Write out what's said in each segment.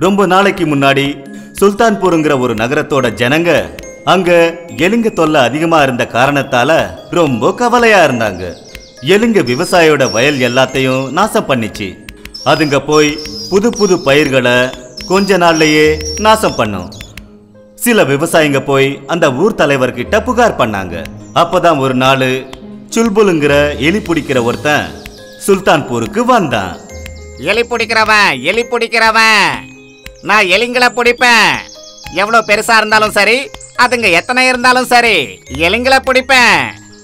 ரொம்ப நாளைக்கு முன்னாடி சுல்தான்பூருங்கிற ஒரு நகரத்தோட ஜனங்க அங்க எலுங்க தொல்லை அதிகமா இருந்த காரணத்தால ரொம்ப கவலையா இருந்தாங்க எலுங்க விவசாயியோட வயல் எல்லாத்தையும் நாசம் பண்ணிச்சு அதுங்க போய் புது புது பயிர்களை கொஞ்ச நாள்லயே நாசம் பண்ணும் சில விவசாயிங்க போய் அந்த ஊர் தலைவர்கிட்ட புகார் பண்ணாங்க அப்பதான் ஒரு நாள் சுல்புலுங்கிற எலி பிடிக்கிற ஒருத்தன் சுல்தான்பூருக்கு வந்தான் எலி பிடிக்கிறவன் எலி பிடிக்கிறவன் நான் எலிங்களை பிடிப்பேன் எவ்வளோ பெருசா இருந்தாலும் சரி அதுங்க எத்தனை இருந்தாலும் சரி எலிங்களை பிடிப்பேன்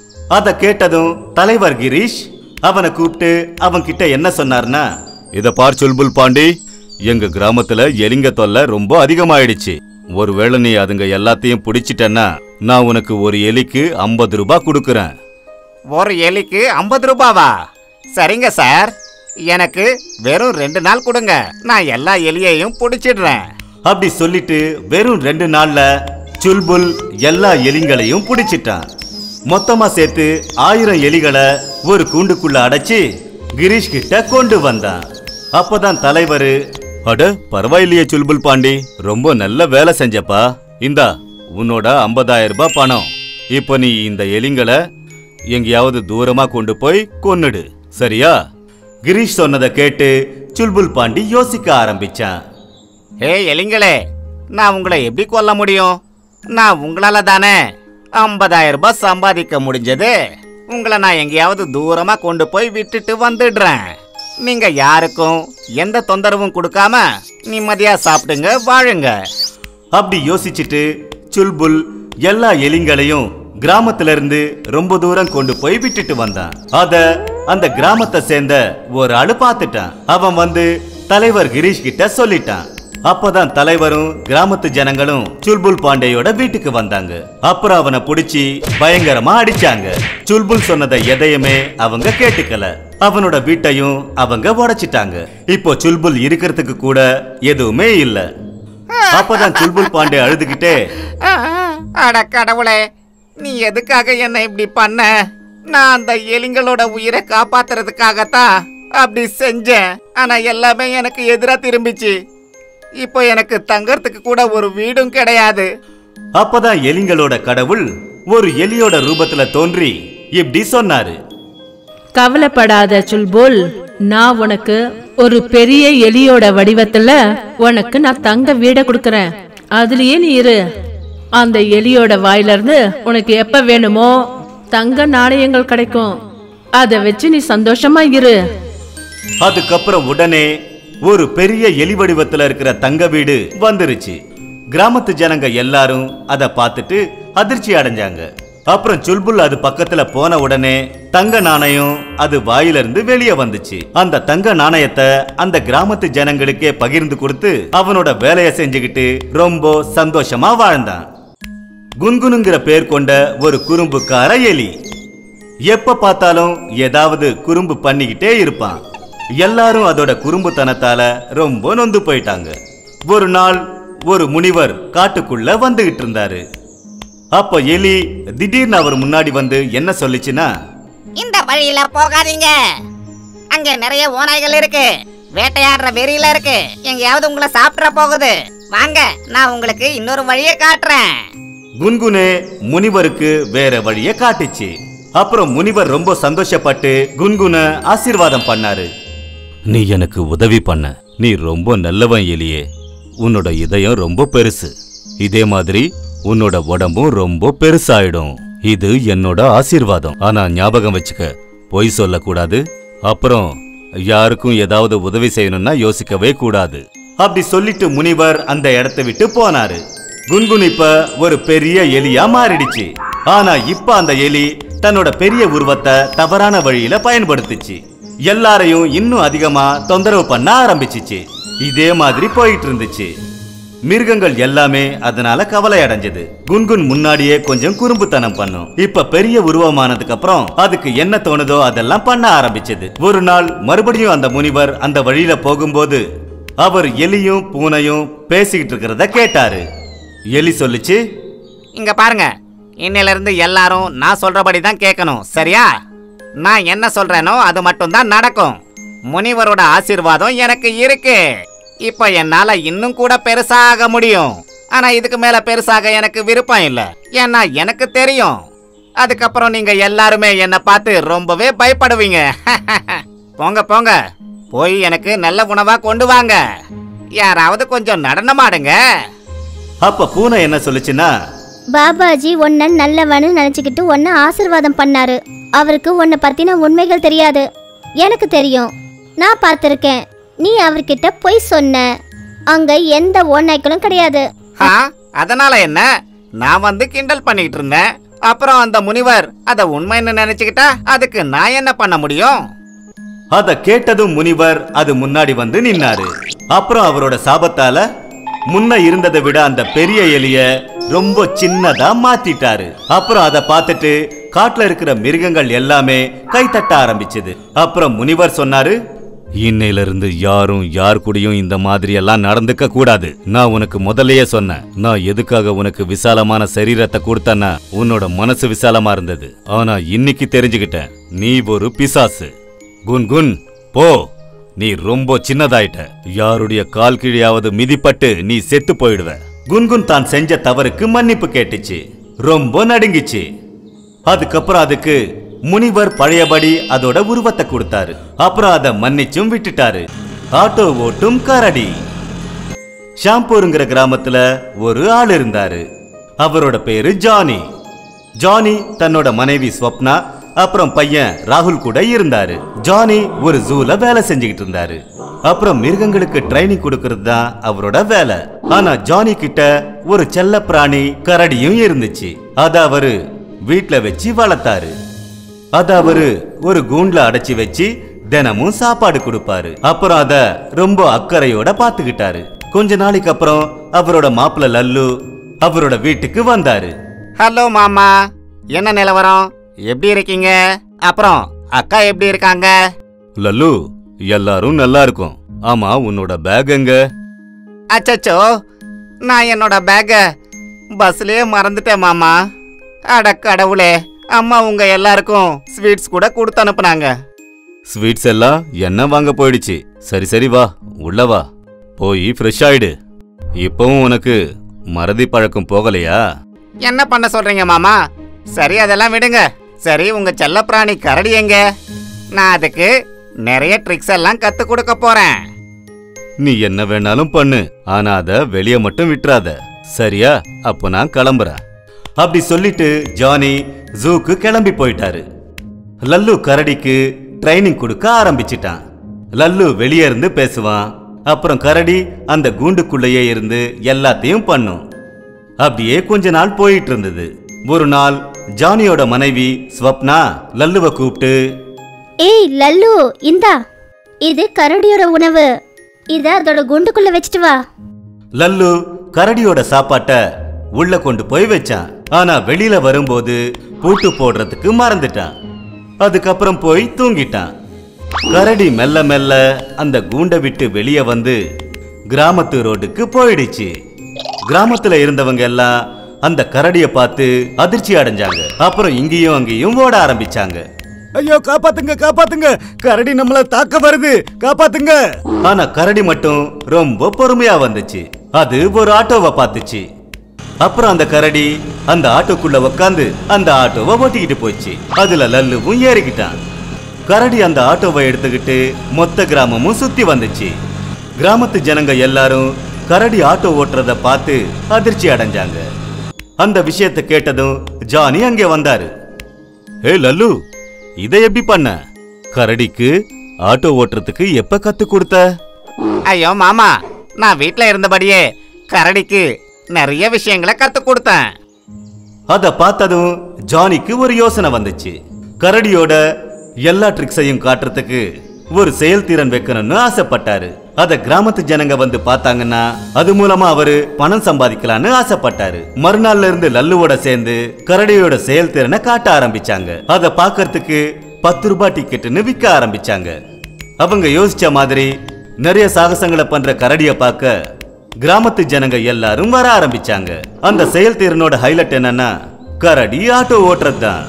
அத கேட்டதும் தலைவர் கிரீஷ் அவனை கூப்பிட்டு அவன் கிட்ட என்ன சொன்னார்னா இத பார் சுல்புல் பாண்டி எங்க கிராமத்துல எலிங்க தொல்லை ரொம்ப அதிகமாயிடுச்சு ஒருவேளை நீ அதுங்க எல்லாத்தையும் பிடிச்சிட்டன்னா நான் உனக்கு ஒரு எலிக்கு ஐம்பது ரூபாய் கொடுக்கறேன் ஒரு எலிக்கு ஐம்பது ரூபாவா சரிங்க சார் எனக்கு வெறும் ரெண்டு நாள் கொடுங்க நான் எல்லா எலியையும் பிடிச்சிடுறேன் அப்படி சொல்லிட்டு வெறும் ரெண்டு நாள்ல சுல்புல் எல்லா எலிங்களையும் பிடிச்சிட்டான் மொத்தமா சேர்த்து ஆயிரம் எலிகளை ஒரு கூண்டுக்குள்ள அடைச்சு கிரீஷ் கிட்ட கொண்டு வந்தான் அப்பதான் தலைவர் அட பரவாயில்லையே சுல்புல் பாண்டி ரொம்ப நல்ல வேலை செஞ்சப்பா இந்தா உன்னோட 50000 ரூபாய் பணம் இப்போ நீ இந்த எலிங்களை எங்கேயாவது தூரமா கொண்டு போய் கொன்னுடு சரியா கிரீஷ் சொன்னதை கேட்டு சுல்புல் பாண்டி யோசிக்க ஆரம்பிச்சான் ஏ எலிங்களே நான் உங்களை எப்படி கொல்ல முடியும் நான் உங்களால தானே ஐம்பதாயிரம் ரூபாய் சம்பாதிக்க முடிஞ்சது உங்களை நான் எங்கேயாவது தூரமா கொண்டு போய் விட்டுட்டு வந்துடுறேன் நீங்க யாருக்கும் எந்த தொந்தரவும் கொடுக்காம நிம்மதியா சாப்பிடுங்க வாழுங்க அப்படி யோசிச்சுட்டு சுல்புல் எல்லா எலிங்களையும் கிராமத்துல இருந்து ரொம்ப தூரம் கொண்டு போய் விட்டுட்டு வந்தான் அத அந்த கிராமத்தை சேர்ந்த ஒரு ஆளு பார்த்துட்டான் அவன் வந்து தலைவர் கிரீஷ் கிட்ட சொல்லிட்டான் அப்பதான் தலைவரும் கிராமத்து ஜனங்களும் சுல்புல் பாண்டேயோட வீட்டுக்கு வந்தாங்க அப்புறம் அவனை புடிச்சு பயங்கரமா அடிச்சாங்க சுல்புல் சொன்னதை எதையுமே அவங்க கேட்டுக்கல அவனோட வீட்டையும் அவங்க உடைச்சிட்டாங்க இப்போ சுல்புல் இருக்கிறதுக்கு கூட எதுவுமே இல்ல அப்பதான் சுல்புல் பாண்டே அழுதுகிட்டே அட கடவுளே நீ எதுக்காக என்ன இப்படி பண்ண நான் அந்த எலிங்களோட உயிரை காப்பாத்துறதுக்காகத்தான் அப்படி செஞ்சேன் ஆனா எல்லாமே எனக்கு எதிரா திரும்பிச்சு இப்போ எனக்கு தங்கறதுக்கு கூட ஒரு வீடும் கிடையாது அப்பதான் எலிங்களோட கடவுள் ஒரு எலியோட ரூபத்துல தோன்றி இப்படி சொன்னாரு கவலைப்படாத சுல்புல் நான் உனக்கு ஒரு பெரிய எலியோட வடிவத்துல உனக்கு நான் தங்க வீட கொடுக்கறேன் அதுலயே நீ இரு அந்த எலியோட வாயில இருந்து உனக்கு எப்ப வேணுமோ தங்க நாணயங்கள் கிடைக்கும் அதை வச்சு நீ சந்தோஷமா இரு அதுக்கப்புறம் உடனே ஒரு பெரிய எலி வடிவத்துல இருக்கிற தங்க வீடு வந்துருச்சு கிராமத்து ஜனங்க எல்லாரும் அதை பார்த்துட்டு அதிர்ச்சி அடைஞ்சாங்க அப்புறம் சுல்புல் அது பக்கத்துல போன உடனே தங்க நாணயம் அது வாயிலிருந்து வெளியே வந்துச்சு அந்த தங்க நாணயத்தை அந்த கிராமத்து ஜனங்களுக்கே பகிர்ந்து கொடுத்து அவனோட வேலையை செஞ்சுக்கிட்டு ரொம்ப சந்தோஷமா வாழ்ந்தான் குன்குனுங்கிற பேர் கொண்ட ஒரு குறும்புக்கார எலி எப்ப பார்த்தாலும் ஏதாவது குறும்பு பண்ணிக்கிட்டே இருப்பான் எல்லாரும் அதோட குறும்புத்தனத்தால ரொம்ப நொந்து போயிட்டாங்க ஒரு நாள் ஒரு முனிவர் காட்டுக்குள்ள வந்துகிட்டு இருந்தாரு அப்ப எலி திடீர்னு அவர் முன்னாடி வந்து என்ன சொல்லுச்சுன்னா இந்த வழியில போகாதீங்க அங்க நிறைய ஓநாய்கள் இருக்கு வேட்டையாடுற வெறியில இருக்கு எங்கேயாவது உங்களை சாப்பிட்ற போகுது வாங்க நான் உங்களுக்கு இன்னொரு வழியை காட்டுறேன் குன்குனே முனிவருக்கு வேற வழிய காட்டுச்சு அப்புறம் முனிவர் ரொம்ப சந்தோஷப்பட்டு குன்குன ஆசீர்வாதம் பண்ணாரு நீ எனக்கு உதவி பண்ண நீ ரொம்ப நல்லவன் எலியே உன்னோட இதயம் ரொம்ப பெருசு இதே மாதிரி உன்னோட உடம்பும் ரொம்ப பெருசாயிடும் இது என்னோட ஆசீர்வாதம் ஆனா ஞாபகம் வச்சுக்க பொய் சொல்லக்கூடாது அப்புறம் யாருக்கும் ஏதாவது உதவி செய்யணும்னா யோசிக்கவே கூடாது அப்படி சொல்லிட்டு முனிவர் அந்த இடத்தை விட்டு போனாரு குன்குன் இப்ப ஒரு பெரிய எலியா மாறிடுச்சு ஆனா இப்ப அந்த எலி தன்னோட பெரிய உருவத்தை தவறான வழியில பயன்படுத்துச்சு எல்லாரையும் இன்னும் அதிகமா தொந்தரவு பண்ண ஆரம்பிச்சுச்சு இதே மாதிரி போயிட்டு இருந்துச்சு மிருகங்கள் எல்லாமே அதனால கவலை அடைஞ்சது குன்குன் முன்னாடியே கொஞ்சம் குறும்புத்தனம் பண்ணும் இப்ப பெரிய உருவமானதுக்கு அப்புறம் அதுக்கு என்ன தோணுதோ அதெல்லாம் பண்ண ஆரம்பிச்சது ஒரு நாள் மறுபடியும் அந்த முனிவர் அந்த வழியில போகும்போது அவர் எலியும் பூனையும் பேசிக்கிட்டு இருக்கிறத கேட்டாரு எலி சொல்லுச்சு இங்க பாருங்க இன்னையில இருந்து எல்லாரும் நான் சொல்றபடி தான் கேட்கணும் சரியா நான் என்ன சொல்றேனோ அது மட்டும் தான் நடக்கும் முனிவரோட ஆசீர்வாதம் எனக்கு இருக்கு இப்போ என்னால இன்னும் கூட பெருசாக முடியும் ஆனா இதுக்கு மேல பெருசாக எனக்கு விருப்பம் இல்ல ஏன்னா எனக்கு தெரியும் அதுக்கப்புறம் நீங்க எல்லாருமே என்னை பார்த்து ரொம்பவே பயப்படுவீங்க போங்க போங்க போய் எனக்கு நல்ல உணவா கொண்டு வாங்க யாராவது கொஞ்சம் நடனமாடுங்க அப்ப பூனை என்ன சொல்லுச்சுன்னா பாபாஜி உன்னை நல்லவன்னு நினச்சிக்கிட்டு உன்னை ஆசீர்வாதம் பண்ணாரு அவருக்கு உன்னை பற்றின உண்மைகள் தெரியாது எனக்கு தெரியும் நான் பார்த்துருக்கேன் நீ அவர்கிட்ட பொய் சொன்ன அங்கே எந்த ஓநாய்க்களும் கிடையாது ஆ அதனால என்ன நான் வந்து கிண்டல் பண்ணிட்டு இருந்தேன் அப்புறம் அந்த முனிவர் அத உண்மைன்னு நினைச்சுக்கிட்டா அதுக்கு நான் என்ன பண்ண முடியும் அத கேட்டதும் முனிவர் அது முன்னாடி வந்து நின்னாரு அப்புறம் அவரோட சாபத்தால முன்ன இருந்ததை விட அந்த பெரிய எலிய ரொம்ப சின்னதா மாத்திட்டாரு அப்புறம் அதை பார்த்துட்டு காட்டுல இருக்கிற மிருகங்கள் எல்லாமே கைத்தட்ட ஆரம்பிச்சது அப்புறம் முனிவர் சொன்னாரு இன்னையில இருந்து யாரும் யார் கூடயும் இந்த மாதிரி எல்லாம் நடந்துக்க கூடாது நான் உனக்கு முதல்லயே சொன்னேன் நான் எதுக்காக உனக்கு விசாலமான சரீரத்தை கொடுத்தேன்னா உன்னோட மனசு விசாலமா இருந்தது ஆனா இன்னைக்கு தெரிஞ்சுக்கிட்டேன் நீ ஒரு பிசாசு குன்குன் போ நீ ரொம்ப சின்னதாயிட்ட யாருடைய கால் கீழியாவது மிதிப்பட்டு நீ செத்து போயிடுவ குன்குன் தான் செஞ்ச தவறுக்கு மன்னிப்பு கேட்டுச்சு ரொம்ப நடுங்கிச்சு அதுக்கப்புறம் அதுக்கு முனிவர் பழையபடி அதோட உருவத்தை கொடுத்தாரு அப்புறம் அதை மன்னிச்சும் விட்டுட்டாரு ஆட்டோ ஓட்டும் கரடி ஷாம்பூருங்கிற கிராமத்துல ஒரு ஆள் இருந்தாரு அவரோட பேரு ஜானி ஜானி தன்னோட மனைவி ஸ்வப்னா அப்புறம் பையன் ராகுல் கூட இருந்தாரு ஜானி ஒரு ஜூல வேலை செஞ்சுக்கிட்டு இருந்தாரு அப்புறம் மிருகங்களுக்கு ட்ரைனிங் கொடுக்கறது தான் அவரோட வேலை ஆனா ஜானி கிட்ட ஒரு செல்ல பிராணி கரடியும் இருந்துச்சு அத அவரு வீட்ல வச்சு வளர்த்தாரு அத அவரு ஒரு கூண்டுல அடைச்சி வச்சு தினமும் சாப்பாடு கொடுப்பாரு அப்புறம் அத ரொம்ப அக்கறையோட பாத்துக்கிட்டாரு கொஞ்ச நாளைக்கு அப்புறம் அவரோட மாப்பிள்ள லல்லு அவரோட வீட்டுக்கு வந்தாரு ஹலோ மாமா என்ன நிலவரம் எப்படி இருக்கீங்க அப்புறம் அக்கா எப்படி இருக்காங்க லல்லு எல்லாரும் நல்லா இருக்கும் ஆமா உன்னோட பேக் எங்க அச்சச்சோ நான் என்னோட பேக்க பஸ்லயே மறந்துட்டேன் மாமா அட கடவுளே அம்மா உங்க எல்லாருக்கும் ஸ்வீட்ஸ் கூட கொடுத்து அனுப்புனாங்க ஸ்வீட்ஸ் எல்லாம் என்ன வாங்க போயிடுச்சு சரி சரி வா உள்ள வா போய் ஃப்ரெஷ் ஆயிடு இப்பவும் உனக்கு மறதி பழக்கம் போகலையா என்ன பண்ண சொல்றீங்க மாமா சரி அதெல்லாம் விடுங்க சரி உங்க செல்லப்பிராணி கரடி எங்க நான் அதுக்கு நிறைய ட்ரிக்ஸ் எல்லாம் கத்து கொடுக்க போறேன் நீ என்ன வேணாலும் பண்ணு ஆனா அத வெளிய மட்டும் விட்டுறாத சரியா அப்போ நான் கிளம்புறேன் அப்படி சொல்லிட்டு ஜானி ஜூக்கு கிளம்பி போயிட்டாரு லல்லு கரடிக்கு ட்ரைனிங் கொடுக்க ஆரம்பிச்சிட்டான் லல்லு வெளியே இருந்து பேசுவான் அப்புறம் கரடி அந்த கூண்டுக்குள்ளேயே இருந்து எல்லாத்தையும் பண்ணும் அப்படியே கொஞ்ச நாள் போயிட்டு இருந்தது ஒரு நாள் ஜானியோட மனைவி ஸ்வப்னா லல்லுவை கூப்பிட்டு ஏய் லல்லு இந்தா இது கரடியோட உணவு இதை அதோட குண்டுக்குள்ள வச்சுட்டு வா லல்லு கரடியோட சாப்பாட்டை உள்ள கொண்டு போய் வச்சான் ஆனா வெளியில வரும்போது பூட்டு போடுறதுக்கு மறந்துட்டான் அதுக்கப்புறம் போய் தூங்கிட்டான் கரடி மெல்ல மெல்ல அந்த கூண்டை விட்டு வெளியே வந்து கிராமத்து ரோட்டுக்கு போயிடுச்சு கிராமத்துல இருந்தவங்க எல்லாம் அந்த கரடிய பார்த்து அதிர்ச்சி அடைஞ்சாங்க அப்புறம் இங்கேயும் அங்கேயும் ஓட ஆரம்பிச்சாங்க ஐயோ காப்பாத்துங்க காப்பாத்துங்க கரடி நம்மள தாக்க வருது காப்பாத்துங்க ஆனா கரடி மட்டும் ரொம்ப பொறுமையா வந்துச்சு அது ஒரு ஆட்டோவை பார்த்துச்சு அப்புறம் அந்த கரடி அந்த ஆட்டோக்குள்ள உக்காந்து அந்த ஆட்டோவை ஓட்டிக்கிட்டு போச்சு அதுல லல்லுவும் ஏறிக்கிட்டான் கரடி அந்த ஆட்டோவை எடுத்துக்கிட்டு மொத்த கிராமமும் சுத்தி வந்துச்சு கிராமத்து ஜனங்க எல்லாரும் கரடி ஆட்டோ ஓட்டுறத பார்த்து அதிர்ச்சி அடைஞ்சாங்க அந்த விஷயத்தை கேட்டதும் ஜானி அங்கே வந்தாரு ஏ லல்லு இதை எப்படி பண்ண கரடிக்கு ஆட்டோ ஓட்டுறதுக்கு எப்ப கத்து கொடுத்த ஐயோ மாமா நான் வீட்ல இருந்தபடியே கரடிக்கு நிறைய விஷயங்களை கத்து கொடுத்தேன் அத பார்த்ததும் ஜானிக்கு ஒரு யோசனை வந்துச்சு கரடியோட எல்லா ட்ரிக்ஸையும் காட்டுறதுக்கு ஒரு செயல்திறன் வைக்கணும்னு ஆசைப்பட்டாரு அத கிராமத்து ஜனங்க வந்து பார்த்தாங்கன்னா அது மூலமா அவரு பணம் சம்பாதிக்கலாம்னு ஆசைப்பட்டாரு மறுநாள்ல இருந்து லல்லுவோட சேர்ந்து கரடியோட செயல்திறனை காட்ட ஆரம்பிச்சாங்க அத பார்க்கறதுக்கு பத்து ரூபாய் டிக்கெட்டுன்னு விற்க ஆரம்பிச்சாங்க அவங்க யோசிச்ச மாதிரி நிறைய சாகசங்களை பண்ற கரடிய பார்க்க கிராமத்து ஜனங்க எல்லாரும் வர ஆரம்பிச்சாங்க அந்த செயல்திறனோட ஹைலைட் என்னன்னா கரடி ஆட்டோ ஓட்டுறது தான்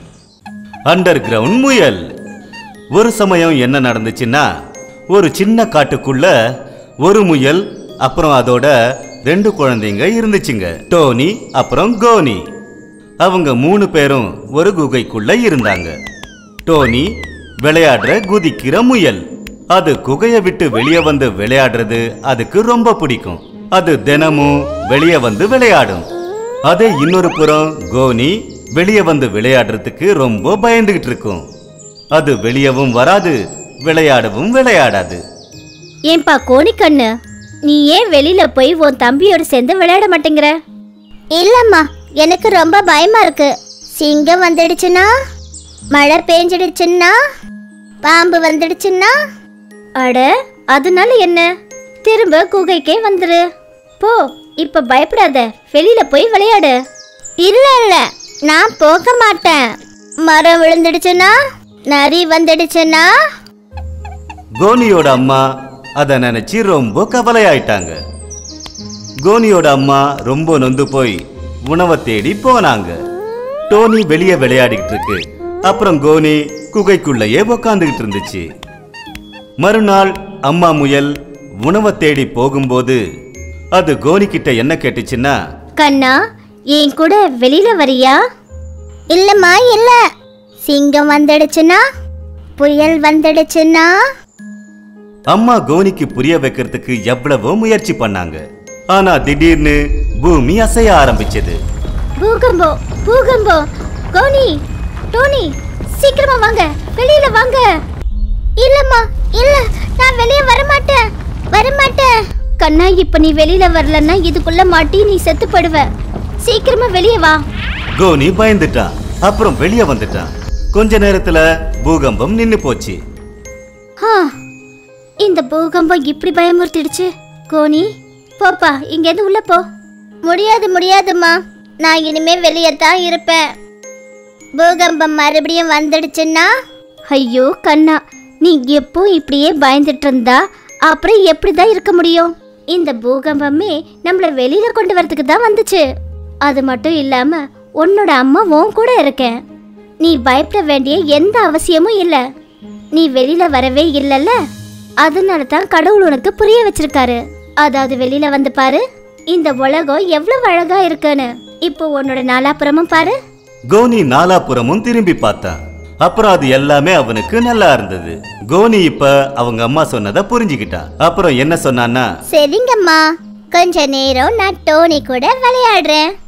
அண்டர் கிரவுண்ட் முயல் ஒரு சமயம் என்ன நடந்துச்சுன்னா ஒரு சின்ன காட்டுக்குள்ள ஒரு முயல் அப்புறம் அதோட ரெண்டு குழந்தைங்க இருந்துச்சுங்க டோனி அப்புறம் கோனி அவங்க மூணு பேரும் ஒரு குகைக்குள்ள இருந்தாங்க டோனி விளையாடுற குதிக்கிற முயல் அது குகையை விட்டு வெளியே வந்து விளையாடுறது அதுக்கு ரொம்ப பிடிக்கும் அது தினமும் வெளியே வந்து விளையாடும் அதே இன்னொரு புறம் கோனி வெளியே வந்து விளையாடுறதுக்கு ரொம்ப பயந்துகிட்டு இருக்கும் அது வெளியவும் வராது விளையாடவும் விளையாடாது ஏன்பா கோணிக்கண்ணு நீ ஏன் வெளியில போய் உன் தம்பியோட சேர்ந்து விளையாட மாட்டேங்கிற இல்லம்மா எனக்கு ரொம்ப பயமா இருக்கு சிங்கம் வந்துடுச்சுன்னா மழை பெஞ்சிடுச்சுன்னா பாம்பு வந்துடுச்சுன்னா அட அதனால என்ன திரும்ப குகைக்கே வந்துரு போ இப்ப பயப்படாத வெளியில போய் விளையாடு இல்ல இல்ல நான் போக மாட்டேன் மரம் விழுந்துடுச்சுன்னா நரி வந்துடுச்சுன்னா கோனியோட அம்மா அதை நினைச்சு ரொம்ப கவலையாயிட்டாங்க கோனியோட அம்மா ரொம்ப நொந்து போய் உணவை தேடி போனாங்க டோனி வெளியே விளையாடிக்கிட்டு இருக்கு அப்புறம் கோனி குகைக்குள்ளேயே உக்காந்துக்கிட்டு இருந்துச்சு மறுநாள் அம்மா முயல் உணவை தேடி போகும்போது அது கோனி கிட்ட என்ன கேட்டுச்சுன்னா கண்ணா என் கூட வெளியில வரியா இல்லம்மா இல்ல சிங்கம் வந்துடுச்சுன்னா புயல் வந்துடுச்சுன்னா அம்மா கோனிக்கு புரிய வைக்கிறதுக்கு எவ்வளவோ முயற்சி பண்ணாங்க ஆனா திடீர்னு பூமி அசைய ஆரம்பிச்சது பூகம்பம் பூகம்பம் கோனி டோனி சீக்கிரமா வாங்க வெளியில வாங்க இல்லம்மா இல்ல நான் வெளியே வர மாட்டேன் வர மாட்டேன் கண்ணா இப்ப நீ வெளியில வரலன்னா இதுக்குள்ள மாட்டி நீ செத்து படுவ சீக்கிரமா வெளியே வா கோனி பயந்துட்டான் அப்புறம் வெளியே வந்துட்டான் கொஞ்ச நேரத்துல பூகம்பம் நின்னு போச்சு ஆ, இந்த பூகம்பம் இப்படி பயமுறுத்திடுச்சு கோனி போப்பா இங்கேருந்து உள்ள போ முடியாது முடியாதும்மா நான் இனிமே வெளியே தான் இருப்பேன் பூகம்பம் மறுபடியும் வந்துடுச்சுன்னா ஐயோ கண்ணா நீ எப்போ இப்படியே பயந்துட்டு இருந்தா அப்புறம் எப்படி தான் இருக்க முடியும் இந்த பூகம்பமே நம்மள வெளியில கொண்டு வரதுக்கு தான் வந்துச்சு அது மட்டும் இல்லாம உன்னோட அம்மா உன் கூட இருக்கேன் நீ பயப்பட வேண்டிய எந்த அவசியமும் இல்லை நீ வெளியில வரவே இல்லைல்ல அதனால தான் கடவுள் உனக்கு புரிய வச்சிருக்காரு அதாவது வெளியில வந்து பாரு இந்த உலகம் எவ்வளவு அழகா இருக்குன்னு இப்போ உன்னோட நாலாப்புறமும் பாரு கோனி நாலாபுறமும் திரும்பி பார்த்தான் அப்புறம் அது எல்லாமே அவனுக்கு நல்லா இருந்தது கோனி இப்ப அவங்க அம்மா சொன்னதை புரிஞ்சுக்கிட்டான் அப்புறம் என்ன சொன்னான்னா சரிங்கம்மா கொஞ்ச நேரம் நான் டோனி கூட விளையாடுறேன்